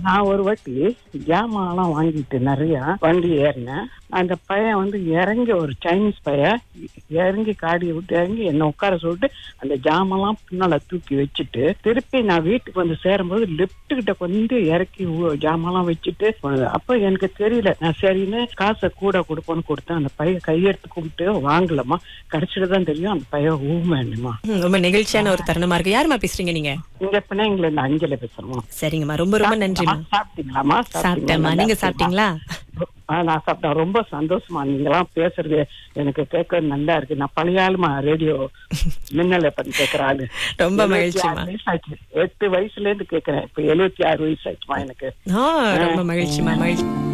நான் ஒரு வாட்டி ஜாமான்லாம் வாங்கிட்டு நிறைய வண்டி ஏறினேன் அந்த பையன் வந்து இறங்கி ஒரு சைனீஸ் பையன் இறங்கி காடியை விட்டு இறங்கி என்ன உட்கார சொல்லிட்டு அந்த ஜாமான்லாம் பின்னால தூக்கி வச்சுட்டு திருப்பி நான் வீட்டுக்கு வந்து சேரும்போது லெப்ட் கிட்ட கொஞ்சம் இறக்கி ஊ- ஜாமான்லாம் வச்சுட்டு போனது. அப்ப எனக்கு தெரியல நான் சரின்னு காசை கூட கொடுப்போன்னு கொடுத்தேன் அந்த பையன் கையெடுத்து கும்பிட்டு வாங்கலமா கடைசியில தான் தெரியும் அந்த பையன் ஊமேனுமா ம், ரொம்ப நெகிழ்ச்சியான ஒரு தருணமா இருக்கு யாருமா பேசுறீங்க நீங்க இங்க பிள்ளைங்கள இந்த அஞ்சல பேசுறோம் சரிங்கம்மா ரொம்ப ரொம்ப நன்றிம்மா சாப்பிட்டீங்களாமா சாப்பிட்டேம்மா நீங்க சாப்பிட்டீங்களா ஆ, நான் சாப்பிட்டேன் ரொம்ப சந்தோஷமா நீங்களாம் பேசுறது எனக்கு கேட்க நல்லா இருக்கு நான் பழைய ஆளுமா ரேடியோ மின்னலை பத்தி கேட்கிற ஆளு ரொம்ப 76 மகிழ்ச்சிம்மா. வயசாச்சு. எட்டு வயசுல இருந்து கேக்குறேன் இப்ப எழுபத்தி ஆறு வயசு ஆச்சுமா எனக்கு ஆ ரொம்ப மகிழ்ச்சிமா மகிழ்ச்சி